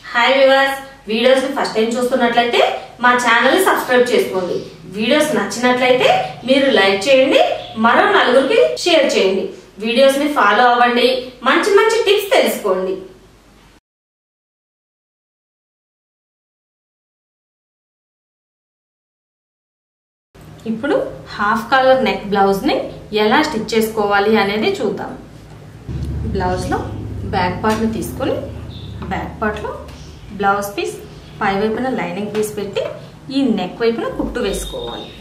hi వివాస్ videos ని first time చూస్తున్నట్లయితే మా ఛానల్ ని సబ్స్క్రైబ్ చేసుకోండి వీడియోస్ నచ్చినట్లయితే మీరు లైక్ చేయండి మరో నలుగురికి షేర్ చేయండి వీడియోస్ ని ఫాలో అవ్వండి మంచి మంచి టిప్స్ తెలుసుకోండి ఇప్పుడు హాఫ్ కలర్ నెక్ బ్లౌజ్ ని ఎలా స్టిచ్ చేసుకోవాలి అనేది చూద్దాం బ్లౌజ్ లో బ్యాక్ పార్ట్ ని తీసుకొని బ్యాక్ పార్ట్ లో బ్లౌజ్ పీస్ పై వైపున లైనింగ్ పీస్ పెట్టి ఈ నెక్ వైపున కుట్టు వేసుకోవాలి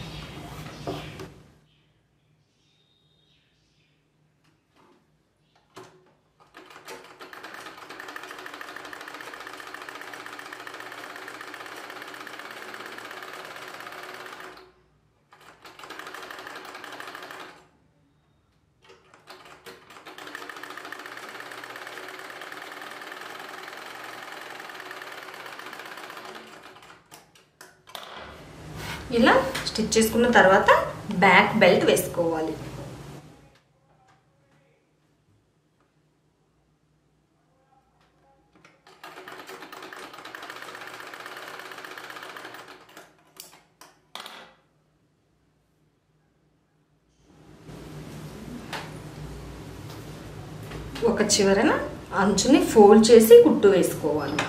ఇలా స్టిచ్ చేసుకున్న తర్వాత బ్యాక్ బెల్ట్ వేసుకోవాలి ఒక చివరన అంచుని ఫోల్డ్ చేసి కుట్టు వేసుకోవాలి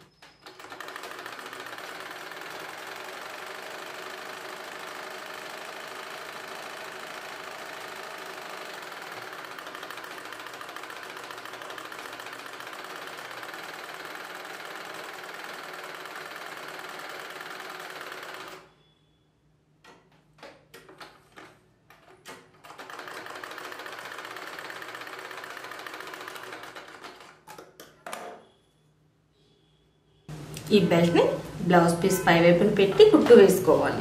ఈ బెల్ట్ని బ్లౌజ్ పీస్ పై వైపున పెట్టి కుట్టు వేసుకోవాలి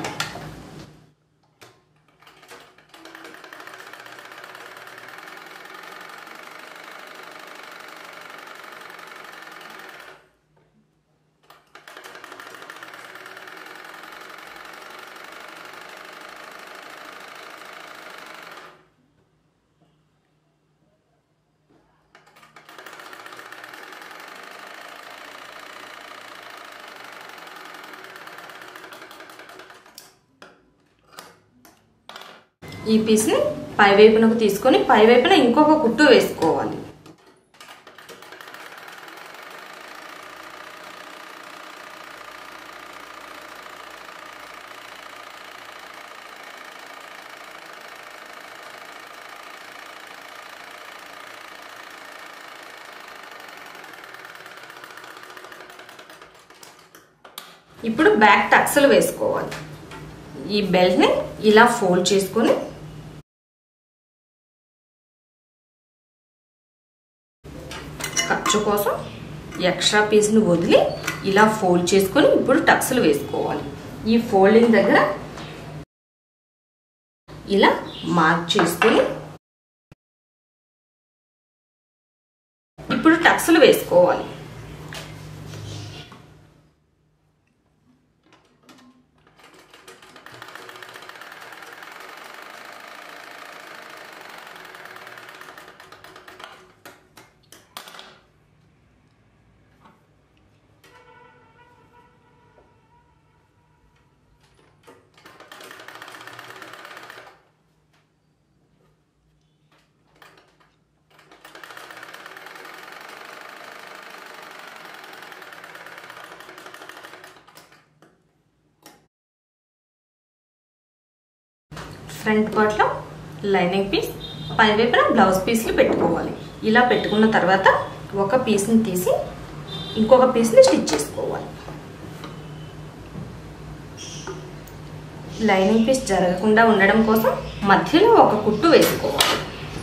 ఈ పీస్ని పై వైపునకు తీసుకొని పై వైపున ఇంకొక కుట్టు వేసుకోవాలి ఇప్పుడు బ్యాక్ టక్స్లు వేసుకోవాలి ఈ బెల్ట్ని ఇలా ఫోల్డ్ చేసుకొని ఖర్చు కోసం ఎక్స్ట్రా పీస్ని వదిలి ఇలా ఫోల్డ్ చేసుకొని ఇప్పుడు టక్స్లు వేసుకోవాలి ఈ ఫోల్డింగ్ దగ్గర ఇలా మార్క్ చేసుకొని ఇప్పుడు టక్స్లు వేసుకోవాలి ఫ్రంట్ పార్ట్లో లైనింగ్ పీస్ పై వైపున బ్లౌజ్ పీస్లు పెట్టుకోవాలి ఇలా పెట్టుకున్న తర్వాత ఒక పీస్ని తీసి ఇంకొక పీస్ని స్టిచ్ చేసుకోవాలి లైనింగ్ పీస్ జరగకుండా ఉండడం కోసం మధ్యలో ఒక కుట్టు వేసుకోవాలి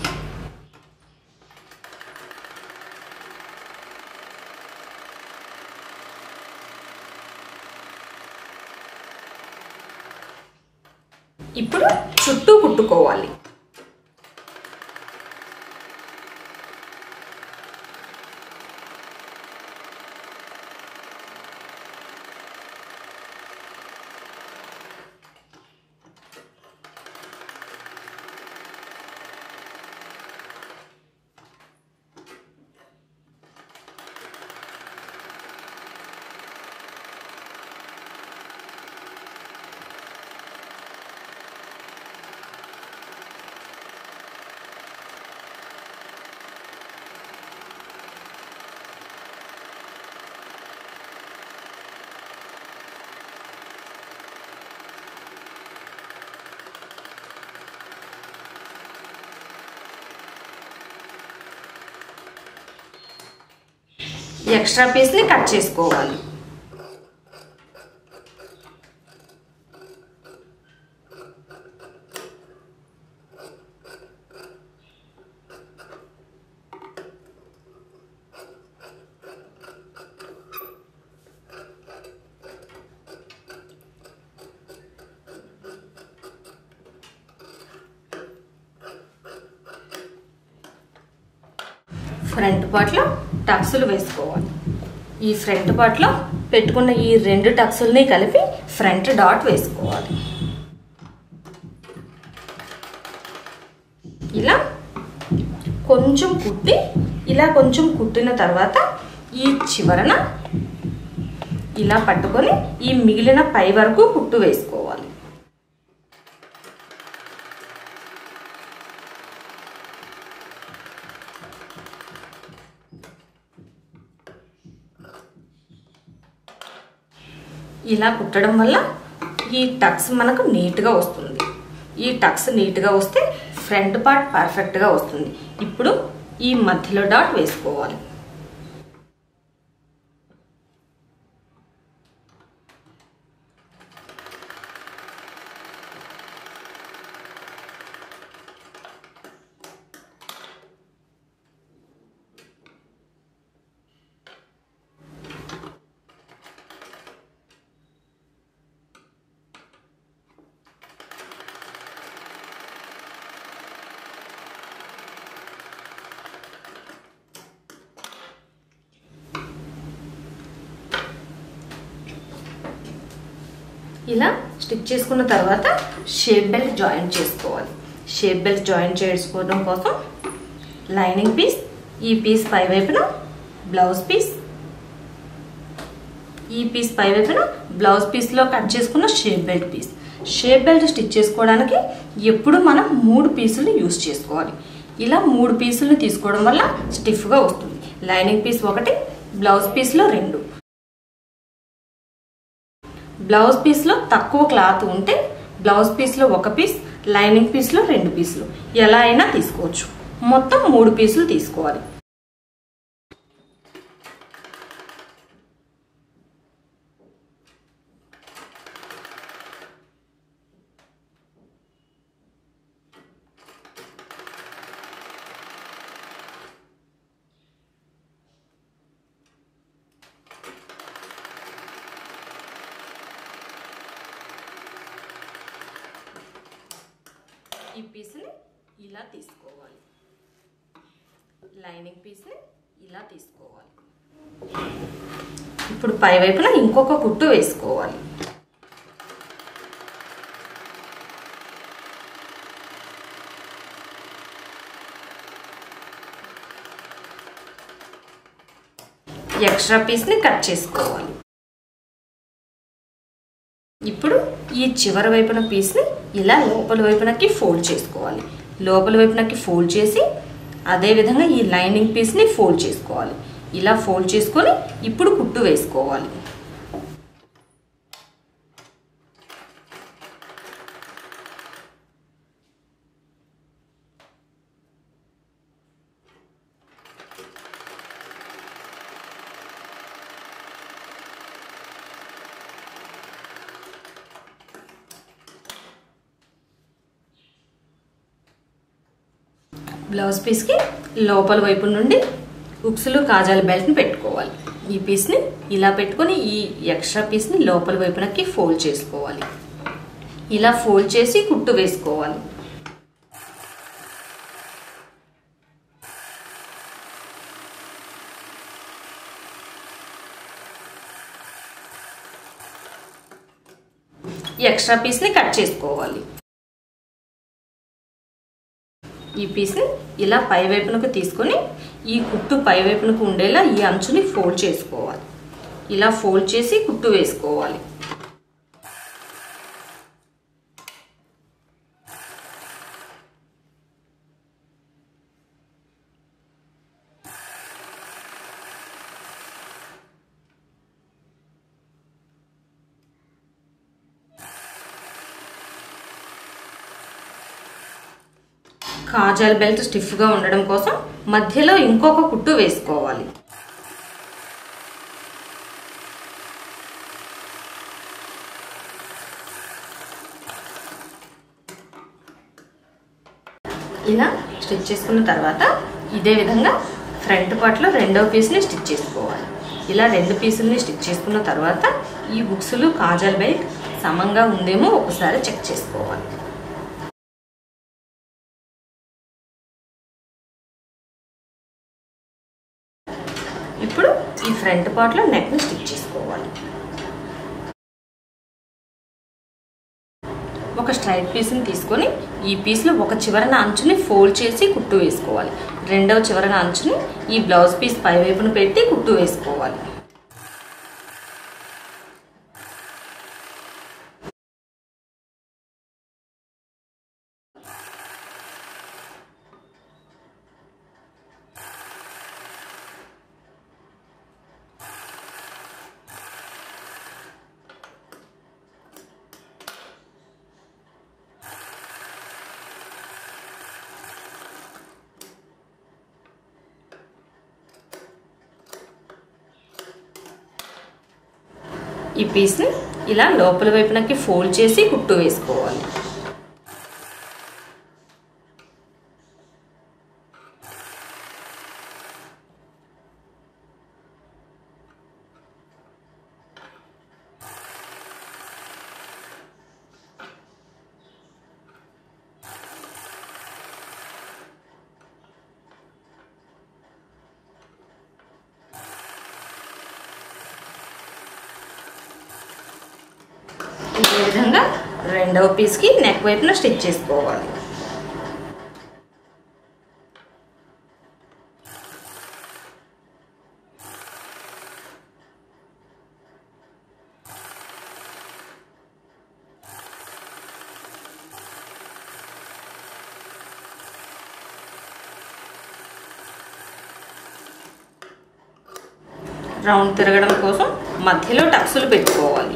ఇప్పుడు చుట్టూ కుట్టుకోవాలి ఎక్స్ట్రా పీస్ని కట్ చేసుకోవాలి ఫ్రంట్ పార్ట్లో టక్స్లు వేసుకోవాలి ఈ ఫ్రంట్ పార్ట్లో పెట్టుకున్న ఈ రెండు టక్స్ల్ని కలిపి ఫ్రంట్ డాట్ వేసుకోవాలి ఇలా కొంచెం కుట్టి ఇలా కొంచెం కుట్టిన తర్వాత ఈ చివరన ఇలా పట్టుకొని ఈ మిగిలిన పై వరకు కుట్టు వేసుకోవాలి ఇలా కుట్టడం వల్ల ఈ టక్స్ మనకు నీట్గా వస్తుంది ఈ టక్స్ నీట్గా వస్తే ఫ్రంట్ పార్ట్ పర్ఫెక్ట్గా వస్తుంది ఇప్పుడు ఈ మధ్యలో డాట్ వేసుకోవాలి ఇలా స్టిక్ చేసుకున్న తర్వాత షేప్ బెల్ట్ జాయిన్ చేసుకోవాలి షేప్ బెల్ట్ జాయిన్ చేసుకోవడం కోసం లైనింగ్ పీస్ ఈ పీస్ పై వైపున బ్లౌజ్ పీస్ ఈ పీస్ పై వైపున బ్లౌజ్ పీస్లో కట్ చేసుకున్న shape belt piece shape belt stitch చేసుకోవడానికి ఎప్పుడు మనం మూడు పీసులు యూస్ చేసుకోవాలి ఇలా మూడు పీసులు తీసుకోవడం వల్ల స్టిఫ్గా వస్తుంది లైనింగ్ పీస్ ఒకటి బ్లౌజ్ పీస్లో రెండు బ్లౌజ్ పీస్లో తక్కువ క్లాత్ ఉంటే బ్లౌజ్ పీస్లో ఒక పీస్ లైనింగ్ పీస్లో రెండు పీసులు ఎలా అయినా తీసుకోవచ్చు మొత్తం మూడు పీసులు తీసుకోవాలి ఈ పీస్ని ఇలా తీసుకోవాలి లైనింగ్ పీస్ని ఇలా తీసుకోవాలి ఇప్పుడు పై వైపున ఇంకొక కుట్టు వేసుకోవాలి ఎక్స్ట్రా పీస్ని కట్ చేసుకోవాలి ఇప్పుడు ఈ చివరి వైపున పీస్ని ఇలా లోపల వైపునకి ఫోల్డ్ చేసుకోవాలి లోపల వైపునకి ఫోల్డ్ చేసి అదే విధంగా ఈ లైనింగ్ పీస్ని ఫోల్డ్ చేసుకోవాలి ఇలా ఫోల్డ్ చేసుకొని ఇప్పుడు కుట్టు వేసుకోవాలి బ్లౌజ్ పీస్కి లోపల వైపు నుండి ఉక్సులు కాజాల బెల్ట్ని పెట్టుకోవాలి ఈ పీస్ని ఇలా పెట్టుకొని ఈ ఎక్స్ట్రా పీస్ని లోపల వైపునకి ఫోల్డ్ చేసుకోవాలి ఇలా ఫోల్డ్ చేసి కుట్టు వేసుకోవాలి ఈ ఎక్స్ట్రా పీస్ని కట్ చేసుకోవాలి ఈ పీస్ని ఇలా పై వైపునకు తీసుకొని ఈ కుట్టు పై వైపునకు ఉండేలా ఈ అంచుని ఫోల్డ్ చేసుకోవాలి ఇలా ఫోల్డ్ చేసి కుట్టు వేసుకోవాలి కాజాల్ బెల్ట్ స్టిఫ్గా ఉండడం కోసం మధ్యలో ఇంకొక కుట్టు వేసుకోవాలి ఇలా స్టిచ్ చేసుకున్న తర్వాత ఇదే విధంగా ఫ్రంట్ పార్ట్లో రెండో పీస్ని స్టిచ్ చేసుకోవాలి ఇలా రెండు పీసుల్ని స్టిచ్ చేసుకున్న తర్వాత ఈ బుక్స్లు కాజల్ బెల్ట్ సమంగా ఉందేమో ఒకసారి చెక్ చేసుకోవాలి ఇప్పుడు ఈ ఫ్రంట్ పార్ట్లో నెక్ని స్టిచ్ చేసుకోవాలి ఒక స్ట్రైట్ పీస్ని తీసుకొని ఈ పీస్లో ఒక చివరన అంచుని ఫోల్డ్ చేసి కుట్టు వేసుకోవాలి రెండవ చివరన అంచుని ఈ బ్లౌజ్ పీస్ పై వైపున పెట్టి కుట్టు వేసుకోవాలి ఈ పీస్ని ఇలా లోపల వైపునకి ఫోల్డ్ చేసి కుట్టు వేసుకోవాలి ఇదే విధంగా రెండవ పీస్కి నెక్ వైపున స్టిచ్ చేసుకోవాలి రౌండ్ తిరగడం కోసం మధ్యలో టక్సులు పెట్టుకోవాలి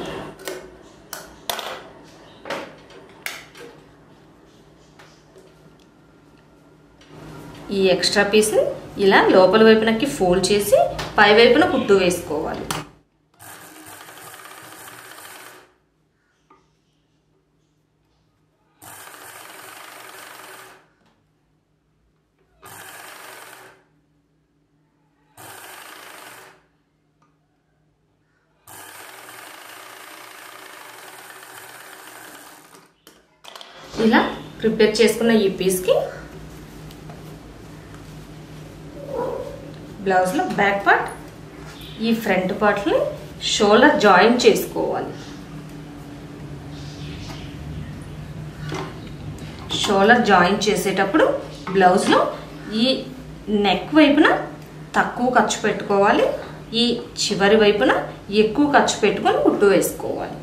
ఈ ఎక్స్ట్రా పీస్ని ఇలా లోపల వైపునకి ఫోల్డ్ చేసి పై వైపున కుట్టు వేసుకోవాలి ఇలా ప్రిపేర్ చేసుకున్న ఈ పీస్కి బ్లౌజ్లో బ్యాక్ పార్ట్ ఈ ఫ్రంట్ పార్ట్ని షోల్డర్ జాయిన్ చేసుకోవాలి షోల్డర్ జాయిన్ చేసేటప్పుడు బ్లౌజ్లో ఈ నెక్ వైపున తక్కువ ఖర్చు పెట్టుకోవాలి ఈ చివరి వైపున ఎక్కువ ఖర్చు పెట్టుకొని కుట్టు వేసుకోవాలి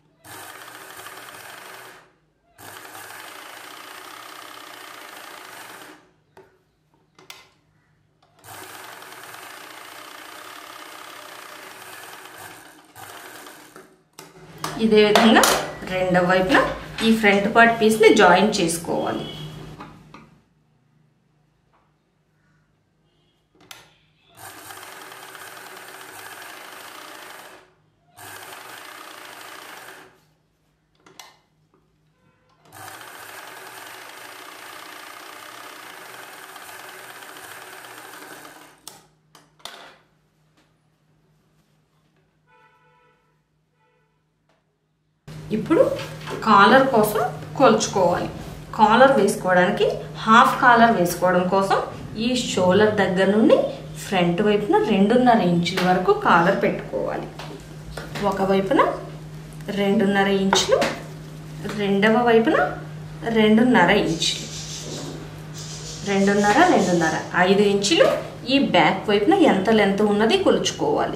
ఇదే విధంగా రెండవ వైపున ఈ ఫ్రంట్ పార్ట్ పీస్ని జాయిన్ చేసుకోవాలి ఇప్పుడు కాలర్ కోసం కొలుచుకోవాలి కాలర్ వేసుకోవడానికి హాఫ్ కాలర్ వేసుకోవడం కోసం ఈ షోలర్ దగ్గర నుండి ఫ్రంట్ వైపున రెండున్నర ఇంచుల వరకు కాలర్ పెట్టుకోవాలి ఒక వైపున రెండున్నర ఇంచులు రెండవ వైపున రెండున్నర ఇంచులు రెండున్నర రెండున్నర ఐదు ఇంచులు ఈ బ్యాక్ వైపున ఎంత లెంత్ ఉన్నది కొలుచుకోవాలి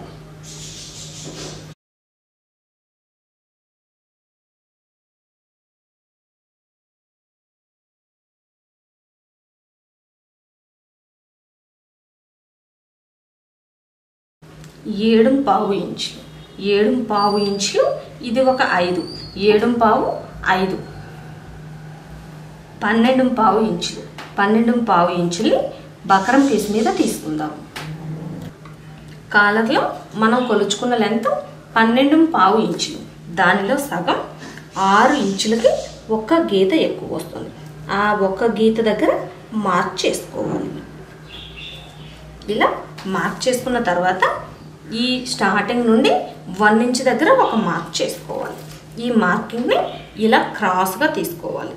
ఏడు పావు ఇంచులు ఏడు పావు ఇంచులు ఇది ఒక ఐదు ఏడు పావు ఐదు పన్నెండు పావు ఇంచులు పన్నెండు పావు ఇంచుల్ని బకరం పీస్ మీద తీసుకుందాం కాలర్లో మనం కొలుచుకున్న లెంత్ పన్నెండు పావు ఇంచులు దానిలో సగం ఆరు ఇంచులకి ఒక్క గీత ఎక్కువ వస్తుంది ఆ ఒక్క గీత దగ్గర మార్క్ చేసుకోవాలి ఇలా మార్క్ చేసుకున్న తర్వాత ఈ స్టార్టింగ్ నుండి వన్ ఇంచ్ దగ్గర ఒక మార్క్ చేసుకోవాలి ఈ మార్కింగ్ని ఇలా క్రాస్గా తీసుకోవాలి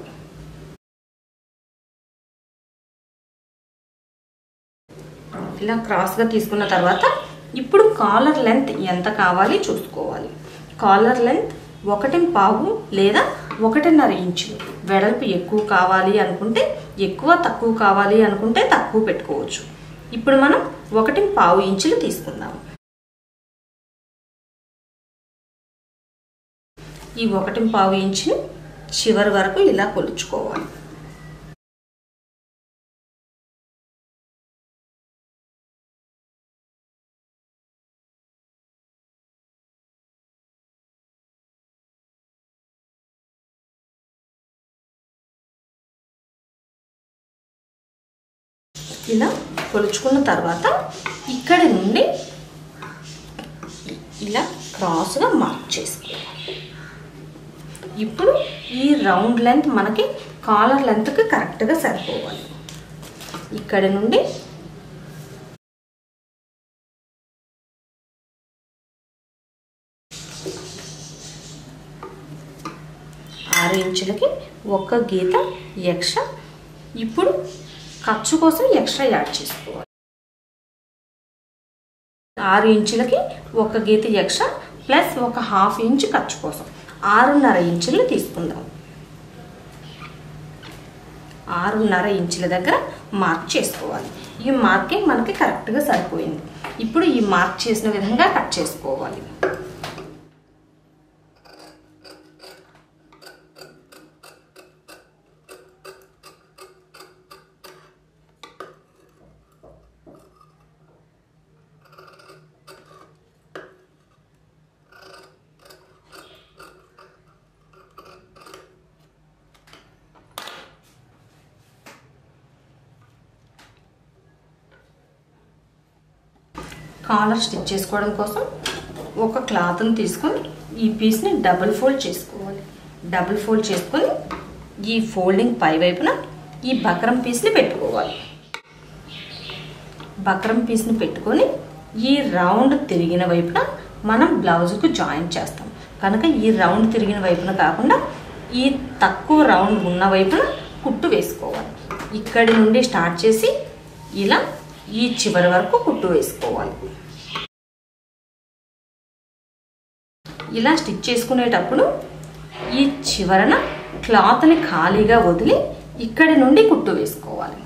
ఇలా క్రాస్గా తీసుకున్న తర్వాత ఇప్పుడు కాలర్ లెంత్ ఎంత కావాలి చూసుకోవాలి కాలర్ లెంత్ ఒకటి పావు లేదా ఒకటిన్నర ఇంచులు వెడల్పు ఎక్కువ కావాలి అనుకుంటే ఎక్కువ తక్కువ కావాలి అనుకుంటే తక్కువ పెట్టుకోవచ్చు ఇప్పుడు మనం ఒకటి పావు ఇంచులు తీసుకుందాం ఈ ఒకటి పావు ఇంచుని చివరి వరకు ఇలా కొలుచుకోవాలి ఇలా కొలుచుకున్న తర్వాత ఇక్కడి నుండి ఇలా క్రాస్గా మార్క్ చేసుకోవాలి ఇప్పుడు ఈ రౌండ్ లెంత్ మనకి కాలర్ లెంత్కి కరెక్ట్గా సరిపోవాలి ఇక్కడి నుండి ఆరు ఇంచులకి ఒక గీత ఎక్స్ట్రా ఇప్పుడు ఖర్చు కోసం ఎక్స్ట్రా యాడ్ చేసుకోవాలి ఆరు ఇంచులకి ఒక గీత ఎక్స్ట్రా ప్లస్ ఒక హాఫ్ ఇంచ్ ఖర్చు కోసం ఆరున్నర ఇంచులు తీసుకుందాం ఆరున్నర ఇంచుల దగ్గర మార్క్ చేసుకోవాలి ఈ మార్కింగ్ మనకి కరెక్ట్గా సరిపోయింది ఇప్పుడు ఈ మార్క్ చేసిన విధంగా కట్ చేసుకోవాలి కాలర్ స్టిచ్ చేసుకోవడం కోసం ఒక క్లాత్ని తీసుకొని ఈ పీస్ని డబుల్ ఫోల్డ్ చేసుకోవాలి డబుల్ ఫోల్డ్ చేసుకొని ఈ ఫోల్డింగ్ పై వైపున ఈ బక్రం పీస్ని పెట్టుకోవాలి బక్రం పీస్ని పెట్టుకొని ఈ రౌండ్ తిరిగిన వైపున మనం బ్లౌజ్కు జాయిన్ చేస్తాం కనుక ఈ రౌండ్ తిరిగిన వైపున కాకుండా ఈ తక్కువ రౌండ్ ఉన్న వైపున కుట్టు వేసుకోవాలి ఇక్కడి నుండి స్టార్ట్ చేసి ఇలా ఈ చివరి వరకు కుట్టు వేసుకోవాలి ఇలా స్టిచ్ చేసుకునేటప్పుడు ఈ చివరన క్లాత్ని ఖాళీగా వదిలి ఇక్కడి నుండి కుట్టు వేసుకోవాలి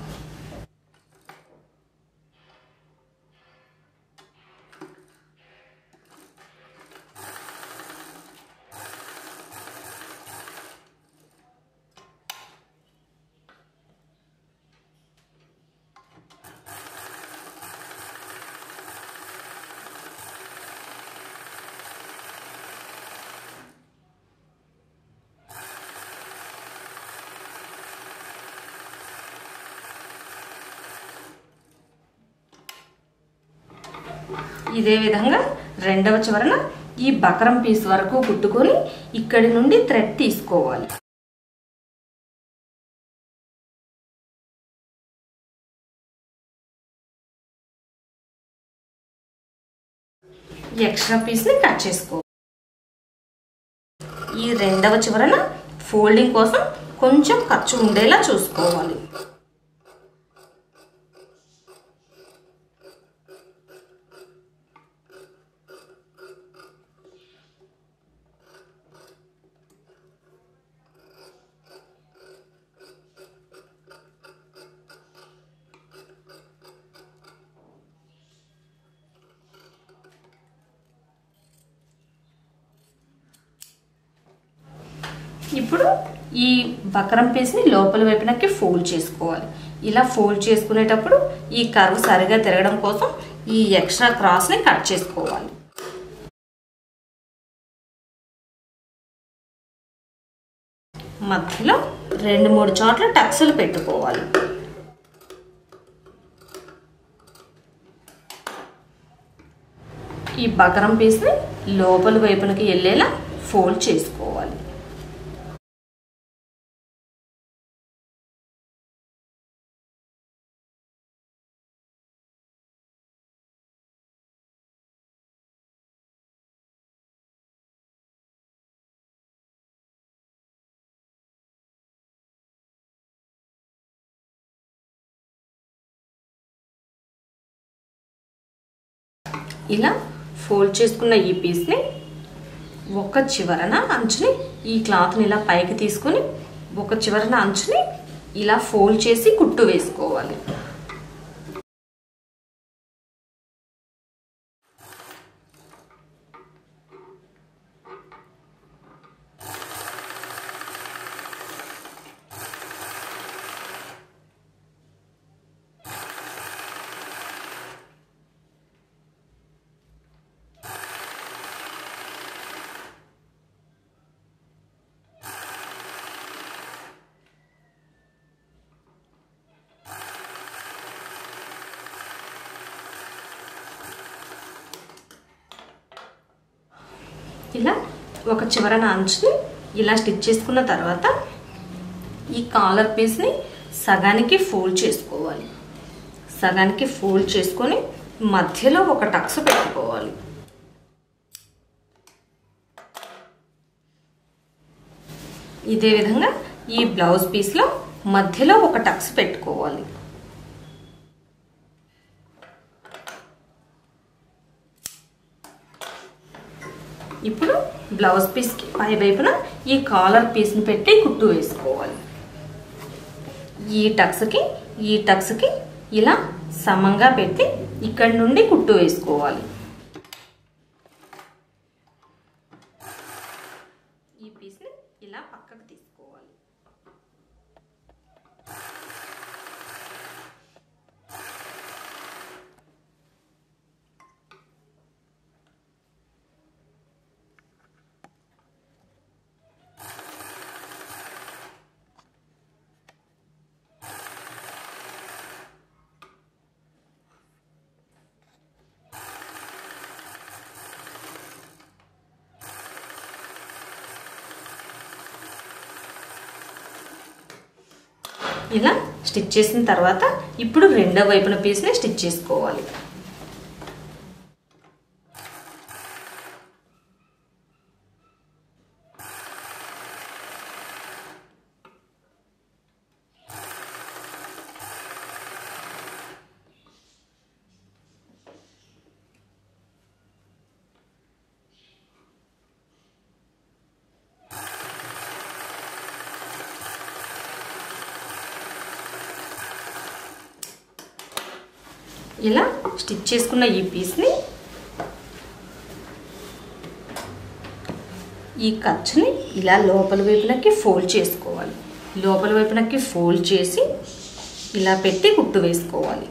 ఇదే విధంగా రెండవ చివరన ఈ బకరం పీస్ వరకు కుట్టుకొని ఇక్కడి నుండి థ్రెడ్ తీసుకోవాలి ఎక్స్ట్రా పీస్ని కట్ చేసుకో ఈ రెండవ చివరన ఫోల్డింగ్ కోసం కొంచెం ఖర్చు ఉండేలా చూసుకోవాలి ఇప్పుడు ఈ బకరం పీస్ని లోపల వైపునకి ఫోల్డ్ చేసుకోవాలి ఇలా ఫోల్డ్ చేసుకునేటప్పుడు ఈ కర్వ్ సరిగా తిరగడం కోసం ఈ ఎక్స్ట్రా క్రాస్ని కట్ చేసుకోవాలి మధ్యలో రెండు మూడు చోట్ల టక్సులు పెట్టుకోవాలి ఈ బకరం పీస్ని లోపల వైపునకి వెళ్ళేలా ఫోల్డ్ చేసుకోవాలి ఇలా ఫోల్డ్ చేసుకున్న ఈ పీస్ని ఒక చివరన అంచుని ఈ క్లాత్ని ఇలా పైకి తీసుకొని ఒక చివరన అంచుని ఇలా ఫోల్డ్ చేసి కుట్టు వేసుకోవాలి ఇలా ఒక చివరన అంచుని ఇలా స్టిచ్ చేసుకున్న తర్వాత ఈ కాలర్ పీస్ని సగానికి ఫోల్డ్ చేసుకోవాలి సగానికి ఫోల్డ్ చేసుకొని మధ్యలో ఒక టక్స్ పెట్టుకోవాలి ఇదే విధంగా ఈ బ్లౌజ్ పీస్లో మధ్యలో ఒక టక్స్ పెట్టుకోవాలి ఇప్పుడు బ్లౌజ్ పీస్కి పై వైపున ఈ కాలర్ పీస్ని పెట్టి కుట్టు వేసుకోవాలి ఈ టక్స్కి ఈ టక్స్కి ఇలా సమంగా పెట్టి ఇక్కడి నుండి కుట్టు వేసుకోవాలి ఈ పీస్ని ఇలా పక్కకు తీసుకోవాలి ఇలా స్టిచ్ చేసిన తర్వాత ఇప్పుడు రెండో వైపున పీస్ని స్టిచ్ చేసుకోవాలి ఇలా స్టిచ్ చేసుకున్న ఈ పీస్ని ఈ ఖర్చుని ఇలా లోపల వైపునకి ఫోల్డ్ చేసుకోవాలి లోపల వైపునకి ఫోల్డ్ చేసి ఇలా పెట్టి కుట్టు వేసుకోవాలి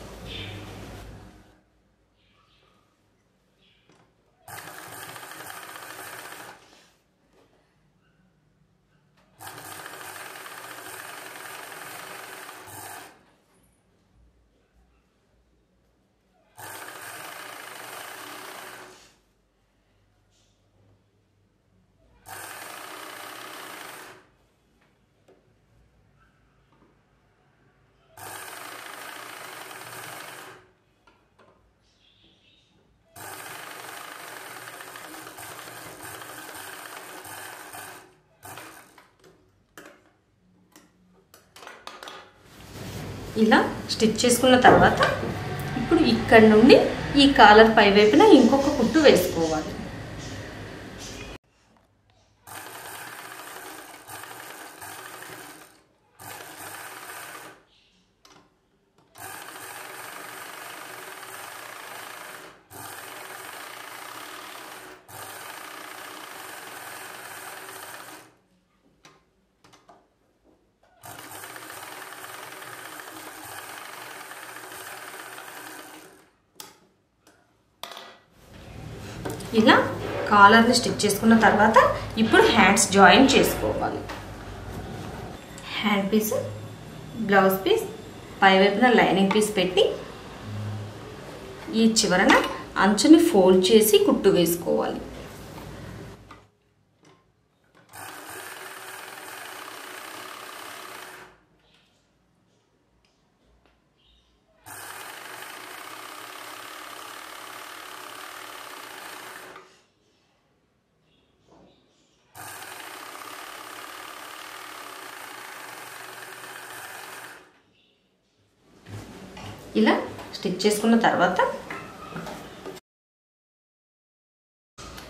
ఇలా స్టిచ్ చేసుకున్న తర్వాత ఇప్పుడు ఇక్కడ నుండి ఈ కాలర్ పై వైపున ఇంకొక కుట్టు వేసుకోవాలి ఇలా కాలర్ని స్టిచ్ చేసుకున్న తర్వాత ఇప్పుడు హ్యాండ్స్ జాయిన్ చేసుకోవాలి హ్యాండ్ పీస్ బ్లౌజ్ పీస్ పై వైపున లైనింగ్ పీస్ పెట్టి ఈ చివరన అంచుని ఫోల్డ్ చేసి కుట్టు వేసుకోవాలి ఇలా స్టిచ్ చేసుకున్న తర్వాత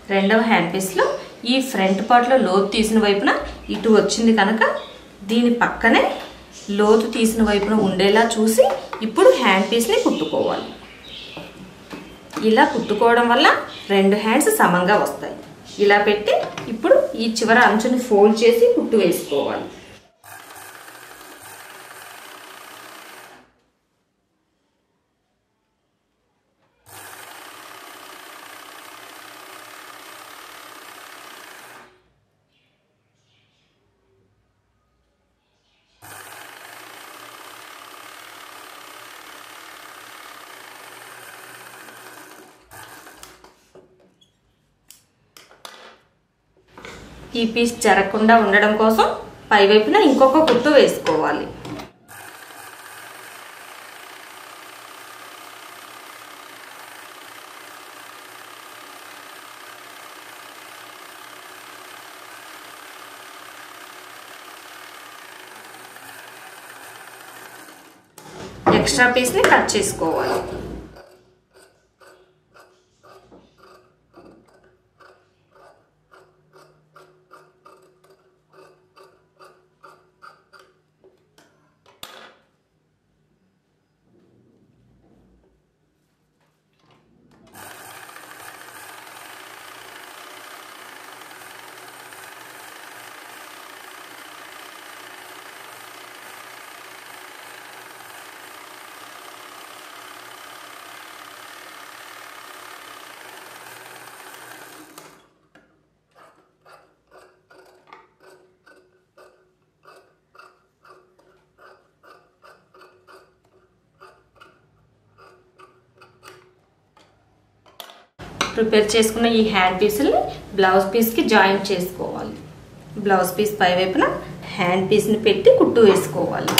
రెండవ హ్యాండ్ పీస్లో ఈ ఫ్రంట్ పార్ట్లో లోతు తీసిన వైపున ఇటు వచ్చింది కనుక దీని పక్కనే లోతు తీసిన వైపున ఉండేలా చూసి ఇప్పుడు హ్యాండ్ పీస్ని కుట్టుకోవాలి ఇలా కుట్టుకోవడం వల్ల రెండు హ్యాండ్స్ సమంగా వస్తాయి ఇలా పెట్టి ఇప్పుడు ఈ చివర అంచుని ఫోల్డ్ చేసి కుట్టు వేసుకోవాలి ఈ పీస్ జరగకుండా ఉండడం కోసం పైవైపున ఇంకొక కుట్టు వేసుకోవాలి ఎక్స్ట్రా పీస్ని కట్ చేసుకోవాలి ప్రిపేర్ చేసుకున్న ఈ హ్యాండ్ పీస్ని బ్లౌజ్ పీస్కి జాయింట్ చేసుకోవాలి బ్లౌజ్ పీస్ పై వైపున హ్యాండ్ పీస్ని పెట్టి కుట్టు వేసుకోవాలి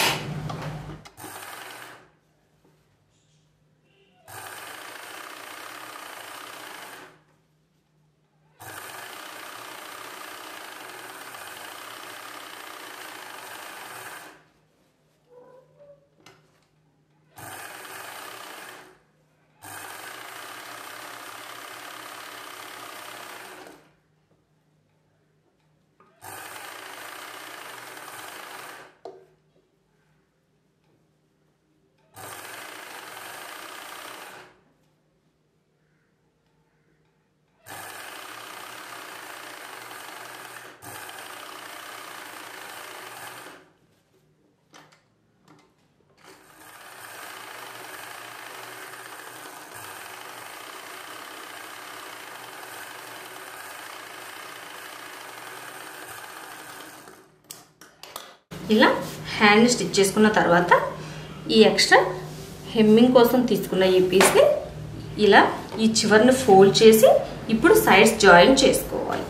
ఇలా హ్యాండ్ స్టిచ్ చేసుకున్న తర్వాత ఈ ఎక్స్ట్రా హెమ్మింగ్ కోసం తీసుకున్న ఈ పీస్ని ఇలా ఈ చివరిని ఫోల్డ్ చేసి ఇప్పుడు సైడ్స్ జాయిన్ చేసుకోవాలి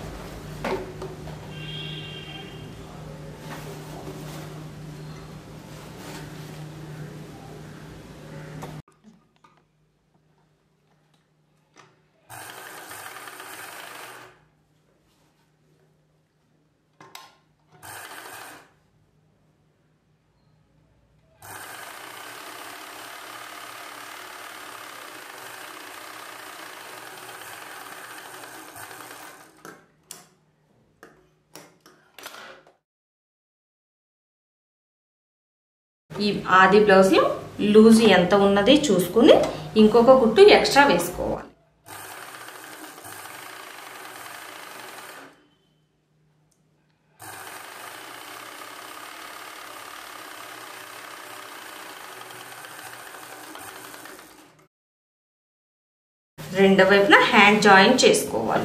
ఈ ఆది బ్లౌజ్లో లూజ్ ఎంత ఉన్నది చూసుకుని ఇంకొక కుట్టు ఎక్స్ట్రా వేసుకోవాలి రెండో వైపున హ్యాండ్ జాయిన్ చేసుకోవాలి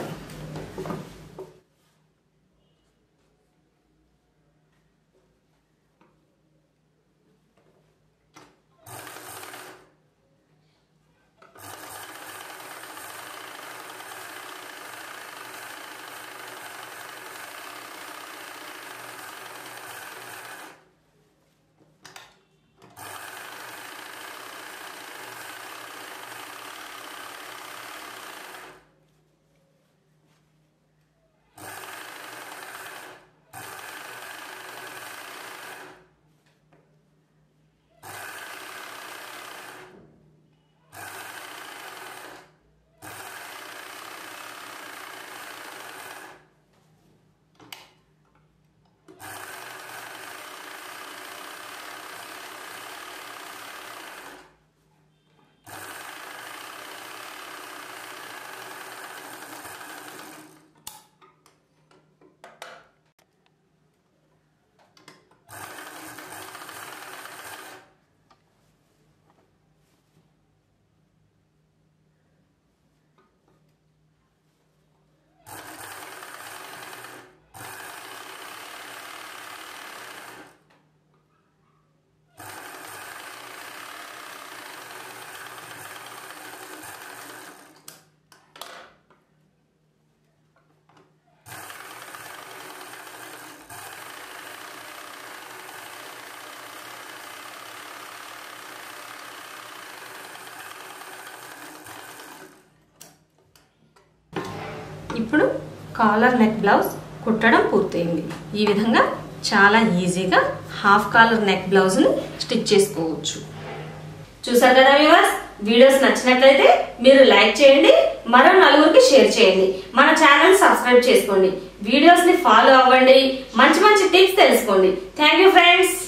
ఇప్పుడు కాలర్ నెక్ బ్లౌజ్ కుట్టడం పూర్తయింది ఈ విధంగా చాలా ఈజీగా హాఫ్ కాలర్ నెక్ బ్లౌజ్ని స్టిచ్ చేసుకోవచ్చు చూసారు కదా వ్యూవర్స్ వీడియోస్ నచ్చినట్లయితే మీరు లైక్ చేయండి మరో నలుగురికి షేర్ చేయండి మన ఛానల్ సబ్స్క్రైబ్ చేసుకోండి వీడియోస్ ని ఫాలో అవ్వండి మంచి మంచి టిప్స్ తెలుసుకోండి థ్యాంక్ యూ ఫ్రెండ్స్